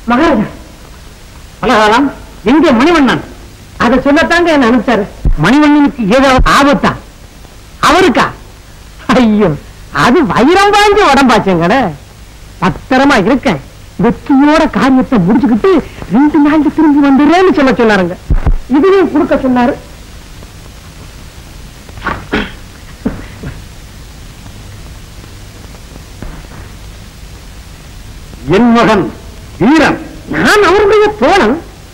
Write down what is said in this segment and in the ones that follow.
மகாராஜா பலகாலம் எங்க மணிவண்ணன் அதை சொல்லத்தாங்க என்ன அனுப்பிச்சாரு மணிவண்ணனுக்கு ஏதாவது ஆபத்தா அவருக்கா ஐயோ அது வைரம் வாங்கி உடம்பாச்சுங்கட பத்திரமா இருக்கேன் வெற்றியோட காரியத்தை முடிச்சுக்கிட்டு ரெண்டு நாளைக்கு திரும்பி வந்துடுறேன்னு சொல்ல சொன்னாருங்க இதுவும் கொடுக்க சொன்னாரு என் மகன் வீரன் நான் அவருடைய தோழன்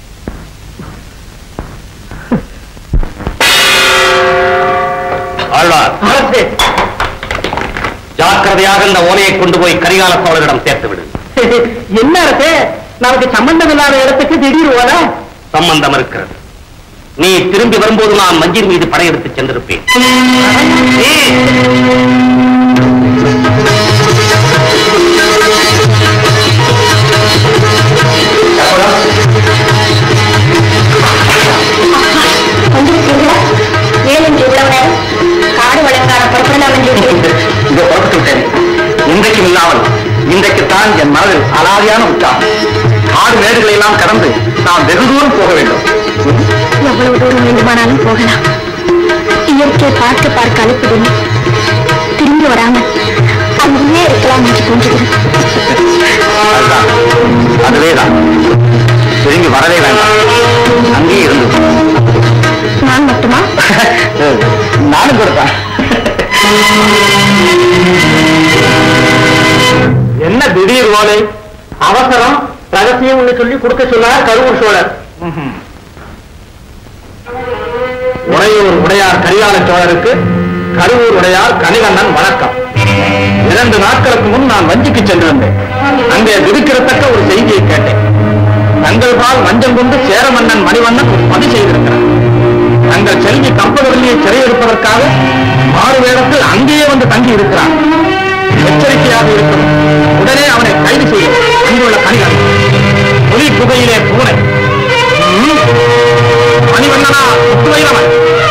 ஆழ்வார் ஜாக்கிரதையாக இந்த ஓலையை கொண்டு போய் கரிகால சோழரிடம் சேர்த்து விடு என்ன அரசே நமக்கு சம்பந்தம் இல்லாத இடத்துக்கு திடீர் ஓல சம்பந்தம் இருக்கிறது நீ திரும்பி வரும்போது நான் மஞ்சின் மீது படையெடுத்து சென்றிருப்பேன் வந்திருக்கீங்களா ஏன் இன்று இவ்வளவு நேரம் காடு வழங்கான புறப்படலாம் என்று இருக்கிறேன். இதை புறப்பட்டு விட்டேன் இன்றைக்கும் இல்லாமல் இன்றைக்குத்தான் என் மனதில் அலாதியான உற்சாகம் ஆறு மேடுகளை எல்லாம் கடந்து நாம் வெகு தூரம் போக வேண்டும் எவ்வளவு தூரம் வேண்டுமானாலும் போகலாம் இயற்கை பார்க்க பார்க்க அனுப்புதுன்னு திரும்பி வராமல் அங்கேயே இருக்கலாம் என்று தோன்றுகிறது அதுதான் அதுவேதான் திரும்பி வரவே வேண்டாம் அங்கேயே இருந்து நான் மட்டுமா நானும் கொடுப்பேன் என்ன திடீர் ஓலை அவசரம் ரகசியம் ஒண்ணு சொல்லி கொடுக்க சொன்னார் கருவூர் சோழர் உடையூர் உடையார் கரிகால சோழருக்கு கருவூர் உடையார் கனிவண்ணன் வணக்கம் இரண்டு நாட்களுக்கு முன் நான் வஞ்சிக்கு சென்றிருந்தேன் அங்கே விடுக்கிறத்தக்க ஒரு செய்தியை கேட்டேன் தங்கள் பால் வஞ்சம் கொண்டு சேர மன்னன் மணிவண்ணன் ஒரு பணி செய்திருக்கிறார் தங்கள் செல்வி கம்பகவல்லியை சிறையெடுப்பதற்காக மாறு வேடத்தில் அங்கேயே வந்து தங்கி இருக்கிறார் எச்சரிக்கையாக இருக்கணும் உடனே அவனை கைது செய்யும் அங்குள்ள கனிகள் புலி குகையிலே பூனை ம், மணிவண்ணனா முத்துவைரவன்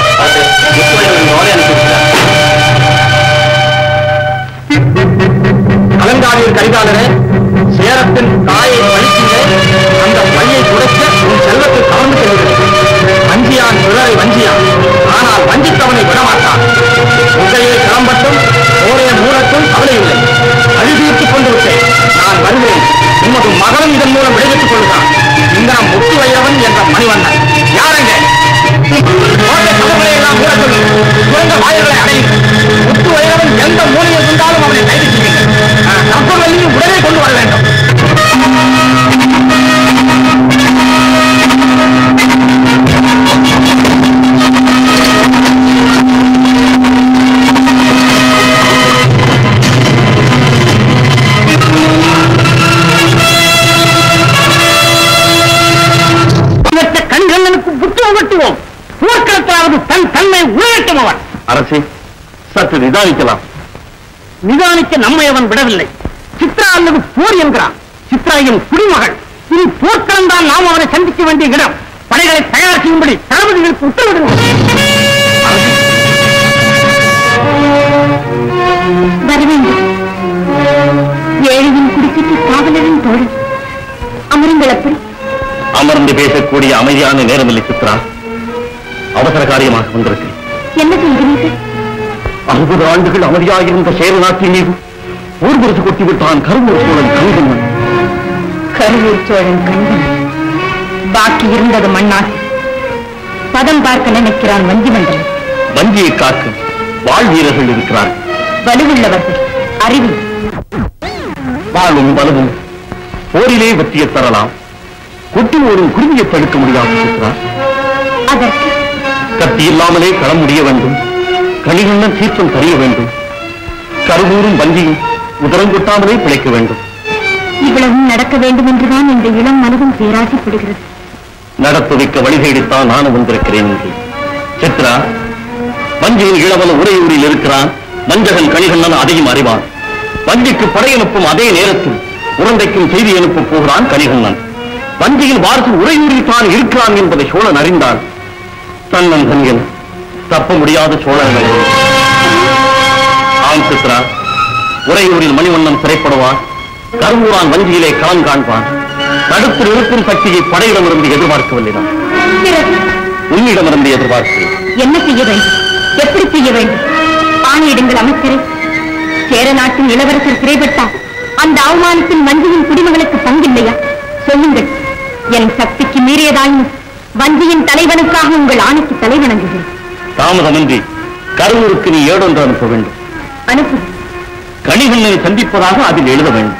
அலங்காரியில் கைகாலரே சேரத்தின் தாயை பழிக்கின்றே அந்த பழியை துடைக்க உன் செல்வத்தை கவர்ந்து செல்கிறது வஞ்சியான் பிறரை வஞ்சியான் ஆனால் வஞ்சித்தவனை விடமாட்டான் உகையை கிளம்பட்டும் ஓரே மூலத்தும் கவலை இல்லை அழுதீர்த்துக் கொண்டு விட்டேன் நான் வருகிறேன் உமது மகனும் இதன் மூலம் விடைபெற்றுக் கொள்கிறான் இந்தனம் முத்து வைரவன் என்ற மணிவண்ணன் யாருங்க கோட்டை கதவுகளை எல்லாம் மூடச் சொல்லு. திறந்த வாயில்களை அடையுங்கள். முத்து வைரவன் எந்த மூலையில் இருந்தாலும் அவனை கைது செய்யுங்கள் கப்பல்களையும் உடனே கொண்டு வர வேண்டும் இவற்றை கண்கண்ணனுக்கு புத்தகம் கட்டுவோம் போர்க்களத்தாவது தன் தன்மை உயர்த்தும் அவன் அரசே சற்று நிதானிக்கலாம் நிதானிக்க நம்மை அவன் விடவில்லை சித்ரா அல்லது போர் என்கிறான் சித்ராயின் குடிமகள் இனி போர்க்களம் தான் நாம் அவனை சந்திக்க வேண்டிய இடம் படைகளை தயார் செய்யும்படி தளபதிகளுக்கு உத்தரவிடுங்கள் வரவேண்டும் ஏழையின் குடிச்சிட்டு காவலரின் தோழன் அமருங்கள் அப்படி அமர்ந்து பேசக்கூடிய அமைதியான நேரமில்லை சித்ரா அவசர காரியமாக வந்திருக்கிறேன் என்ன செய்கிறீர்கள் அறுபது ஆண்டுகள் அமைதியாகிருந்த சேர நாட்டின் மீது ஊர்வரசு கொட்டிவிட்டான் கருவூர் சோழன் கவிதன் கருவூர் சோழன் கண்டன் பாக்கி இருந்தது மண்ணாக பதம் பார்க்க நினைக்கிறான் வஞ்சி மண்டலம் வஞ்சியை காக்க வாழ் வீரர்கள் இருக்கிறார்கள் வலுவுள்ளவர்கள் அறிவு வாழும் வலுவும் போரிலே வெற்றியை தரலாம் கொட்டி ஒரு குருவியை தடுக்க முடியாது சித்ரா அதற்கு கத்தி இல்லாமலே களம் முடிய வேண்டும் கணிகண்ணன் சீற்றம் தெரிய வேண்டும் கருவூரும் வஞ்சியும் உதரம் கொட்டாமலே பிழைக்க வேண்டும் இவ்வளவும் நடக்க வேண்டும் என்றுதான் இந்த இளம் மனதும் பேராசைப்படுகிறது நடத்து வைக்க வழி தேடித்தான் நானும் வந்திருக்கிறேன் இங்கே சித்ரா வஞ்சியின் இளவல் உறையூரில் இருக்கிறான் வஞ்சகன் கணிகண்ணன் அதையும் அறிவான் வஞ்சிக்கு படையனுப்பும் அதே நேரத்தில் உரண்டைக்கும் செய்தி அனுப்பப் போகிறான் கணிகண்ணன் வஞ்சியின் வாரசு உறையூரில் தான் இருக்கிறான் என்பதை சோழன் அறிந்தால் தன்னன் தன்யன் தப்ப முடியாத சோழர்கள் ஆம் சித்ரா உறையூரில் மணிவண்ணன் சிறைப்படுவான் கருவூரான் வஞ்சியிலே களம் காண்பான் தடுத்து நிறுத்தும் சக்தியை படையிடமிருந்து எதிர்பார்க்கவில்லை நான் பிறகு உன்னிடமிருந்து எதிர்பார்க்கிறேன் என்ன செய்ய வேண்டும் எப்படி செய்ய வேண்டும் ஆணையிடுங்கள் அமைச்சரே சேர நாட்டின் இளவரசர் சிறைப்பட்டார் அந்த அவமானத்தில் வஞ்சியின் குடிமகளுக்கு பங்கில்லையா சொல்லுங்கள் என் சக்திக்கு மீறியதாயும் வஞ்சியின் தலைவனுக்காக உங்கள் ஆணைக்கு தலைவணங்குகிறேன் தாமதமின்றி கருவூருக்கு நீ ஏடொன்று அனுப்ப வேண்டும் அனுப்பு கணிகண்ணனை சந்திப்பதாக அதில் எழுத வேண்டும்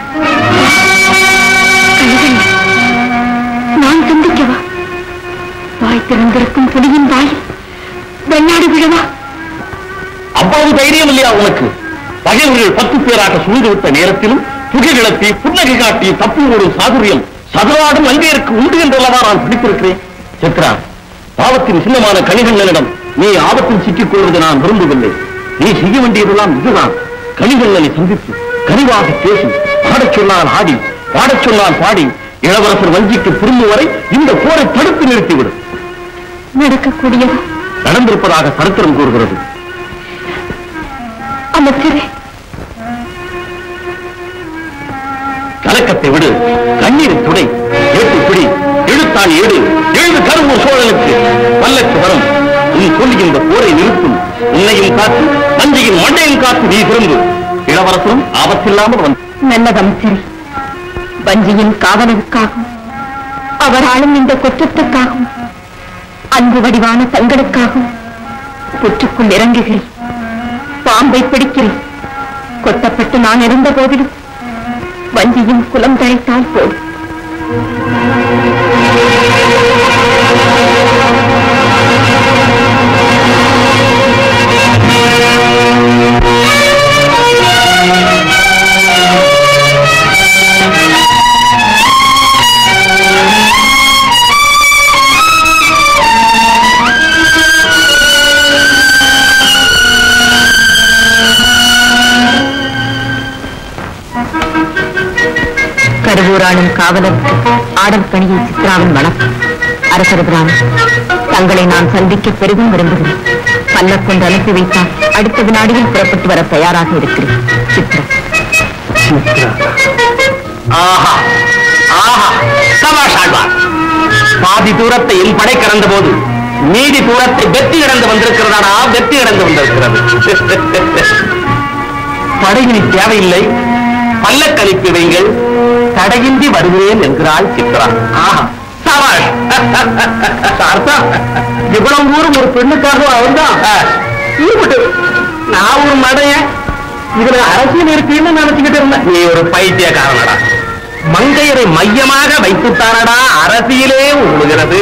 கழுகன் நான் சந்திக்கவா வாய் திறந்திருக்கும் புலியின் வாயில் வெள்ளாடு விழவா அவ்வளவு தைரியம் இல்லையா உனக்கு பகைவர்கள் பத்து பேராக சூழ்ந்து விட்ட நேரத்திலும் புகை கிளப்பி புன்னகை காட்டி தப்பி ஓடும் சாதுரியம் சதுராடும் அங்கேற்கு உண்டு என்றல்லவா நான் பிடித்திருக்கிறேன் சித்ரா பாவத்தின் சின்னமான கணிகண்ணனிடம் நீ ஆபத்தில் சிக்கிக் கொள்வது நான் விரும்பவில்லை நீ செய்ய வேண்டியதெல்லாம் இதுதான் கணிகண்ணனை சந்தித்து கனிவாக பேசி பாடச் சொன்னால் ஆடி பாடச் சொன்னால் பாடி இளவரசர் வஞ்சிக்கு திரும்பும் வரை இந்த போரை தடுத்து நிறுத்திவிடும் நடக்கக்கூடியதா நடந்திருப்பதாக சரித்திரம் கூறுகிறது அமைச்சரே கலக்கத்தை விடு கண்ணீரை துடை ஏட்டு பிடி எழுத்தான் ஏடு எழுது கருவூர் சோழனுக்கு பல்லக்கு வரும் நீ சொல்லி இந்த போரை நிறுத்தும் உன்னையும் காத்து தஞ்சையின் மண்டையும் காத்து நீ திரும்பு இளவரசரும் ஆபத்தில்லாமல் வந்து நல்லது அமைச்சரே வஞ்சியின் காவலருக்காகவும் அவர் ஆளும் இந்த குற்றத்துக்காகவும் அன்பு வடிவான தங்களுக்காகவும் புற்றுக்குள் இறங்குகிறேன் பாம்பை பிடிக்கிறேன் கொட்டப்பட்டு நான் இருந்த போதிலும் வஞ்சியின் குலம் தழைத்தால் போதும் கருவூராளும் காவலருக்கு ஆடல் பணியை சித்ராவின் வணக்கம் அரசர் பிராமன் தங்களை நான் சந்திக்க பெரிதும் விரும்புகிறேன் பல்லக் கொண்டு அனுப்பி வைத்தால் அடுத்த வினாடியில் புறப்பட்டு வர தயாராக இருக்கிறேன் சித்ரா ஆஹா ஆஹா சபாஷ் ஆழ்வார் பாதி தூரத்தை என் படை கடந்த போது மீதி தூரத்தை வெற்றி கடந்து வந்திருக்கிறதாடா வெற்றி கடந்து வந்திருக்கிறது படையினி தேவையில்லை பல்லக்கு அனுப்பி வைங்கள் தடையின்றி வருகிறேன் என்கிறாள் சித்ரா ஆஹா சபாஷ் அர்த்தா இவ்வளவு தூரம் ஒரு பெண்ணுக்காக அவன்தான் ஈடுபட்டு நான் ஒரு மடையன் இதுல அரசியல் இருக்குன்னு நினைச்சுக்கிட்டு இருந்தேன் நீ ஒரு பைத்தியக்காரனடா மங்கையரை மையமாக வைத்துத்தானடா அரசியலே உழுகிறது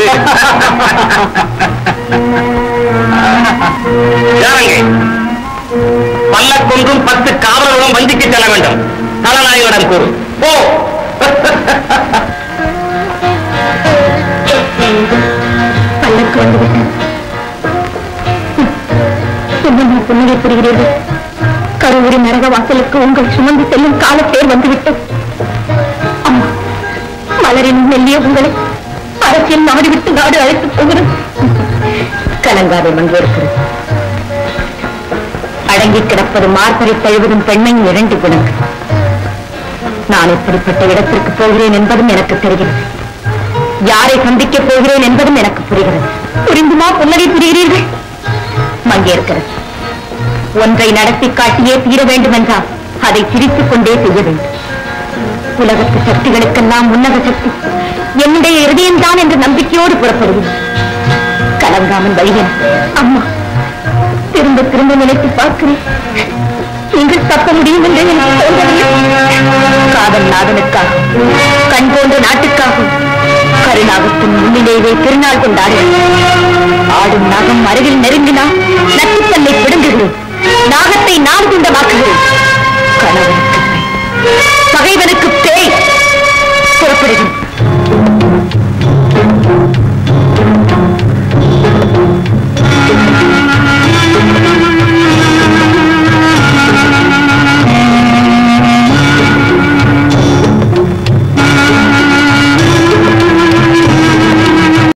பல்லக்கொன்றும் பத்து காவலர்களும் வந்திக்கு செல்ல வேண்டும் தலநாயகனிடம் கூறு போ பல்லக்கு வந்துவிட்டது என்ன புன்னகை புரிகிறீர்கள் கருவூரி நரக வாசலுக்கு உங்கள் சுமந்து செல்லும் காலத்தேர் வந்துவிட்டது அம்மா மலரின் மெல்லிய உங்களை அரசியல் நாடு விட்டு நாடு அழைத்து போகிறது கலங்காதை மங்கேற்கிறது அடங்கி கிடப்பது மார்பரை தழுவதும் பெண்மையின் இரண்டு குணங்கள் நான் எப்படிப்பட்ட இடத்திற்கு போகிறேன் என்பதும் எனக்கு தெரிகிறது யாரை சந்திக்கப் போகிறேன் என்பதும் எனக்கு புரிகிறது புரிந்துமா புன்னகை புரிகிறீர்கள் மங்கேற்கிறது ஒன்றை நடத்தி காட்டியே தீர வேண்டும் என்றால் அதை சிரித்துக் கொண்டே செய்ய வேண்டும் உலகத்து சக்திகளுக்கெல்லாம் உன்னத சக்தி என்னுடைய இருதயம்தான் என்ற நம்பிக்கையோடு புறப்படுகிறேன் கலங்காமல் வருகிறேன் அம்மா திரும்ப திரும்ப நினைத்து பார்க்கிறேன் நீங்கள் தப்ப முடியும் என்று எனக்கு தோன்றவில்லை காதல் நாதனுக்காக கண் போன்ற நாட்டுக்காகவும் கருணாகத்தின் முன்னிலேயே திருநாள் கொண்டாடுகிறேன் ஆடும் நாகம் அருகில் நெருங்கினால் நச்சுத்தன்னை பிடுங்குகிறேன் நாகத்தை நான் குண்டமாக்குகிறேன் கணவனுக்கு பெண், பகைவனுக்கு பேய் புறப்படுகிறேன்